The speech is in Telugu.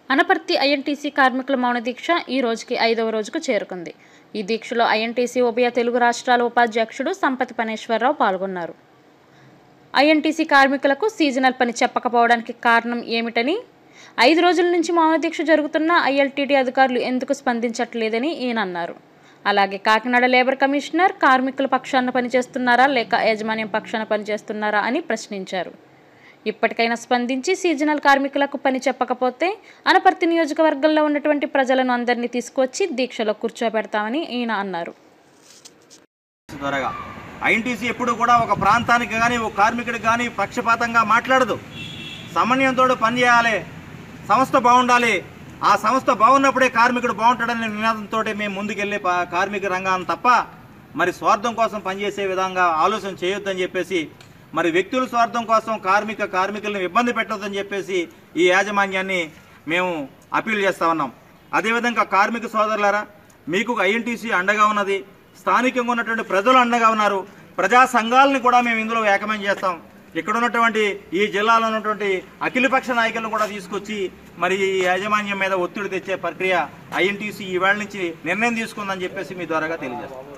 అనపర్తి ఐఎన్టీసీ కార్మికుల మౌన దీక్ష ఈ రోజుకి ఐదవ రోజుకు చేరుకుంది ఈ దీక్షలో ఐఎన్టీసీ ఉభయ తెలుగు రాష్ట్రాల ఉపాధ్యక్షుడు సంపతి పనేశ్వరరావు పాల్గొన్నారు ఐఎన్టీసీ కార్మికులకు సీజనల్ పని చెప్పకపోవడానికి కారణం ఏమిటని ఐదు రోజుల నుంచి మౌన దీక్ష జరుగుతున్న ఐఎల్టీటీ అధికారులు ఎందుకు స్పందించట్లేదని ఈయన అన్నారు అలాగే కాకినాడ లేబర్ కమిషనర్ కార్మికుల పక్షాన పనిచేస్తున్నారా లేక యాజమాన్యం పక్షాన పనిచేస్తున్నారా అని ప్రశ్నించారు ఇప్పటికైనా స్పందించి సీజనల్ కార్మికులకు పని చెప్పకపోతే అనపర్తి నియోజకవర్గంలో ఉన్నటువంటి ప్రజలను అందరినీ తీసుకొచ్చి దీక్షలో కూర్చోబెడతామని ఈయన అన్నారు త్వరగా ఐఎన్టీసీ ఎప్పుడు కూడా ఒక ప్రాంతానికి కానీ ఒక కార్మికుడికి కానీ పక్షపాతంగా మాట్లాడదు సమన్వయంతో పనిచేయాలి సంస్థ బాగుండాలి ఆ సంస్థ బాగున్నప్పుడే కార్మికుడు బాగుంటాడనే నినాదంతో మేము ముందుకెళ్ళే ప- కార్మిక రంగాన్ని తప్ప మరి స్వార్థం కోసం పనిచేసే విధంగా ఆలోచన చేయొద్దని చెప్పేసి మరి వ్యక్తుల స్వార్థం కోసం కార్మిక కార్మికులను ఇబ్బంది పెట్టొద్దని చెప్పేసి ఈ యాజమాన్యాన్ని మేము అప్పీల్ చేస్తా ఉన్నాం అదేవిధంగా కార్మిక సోదరులారా మీకు ఐఎన్టీసీ అండగా ఉన్నది స్థానికంగా ఉన్నటువంటి ప్రజలు అండగా ఉన్నారు ప్రజా సంఘాలని కూడా మేము ఇందులో ఏకమం చేస్తాం ఇక్కడ ఉన్నటువంటి ఈ జిల్లాలో ఉన్నటువంటి అఖిలపక్ష నాయకులను కూడా తీసుకొచ్చి మరి ఈ యాజమాన్యం మీద ఒత్తిడి తెచ్చే ప్రక్రియ ఐఎన్టీసీ ఈ వేళ నుంచి నిర్ణయం తీసుకుందని చెప్పేసి మీ ద్వారాగా తెలియజేస్తాం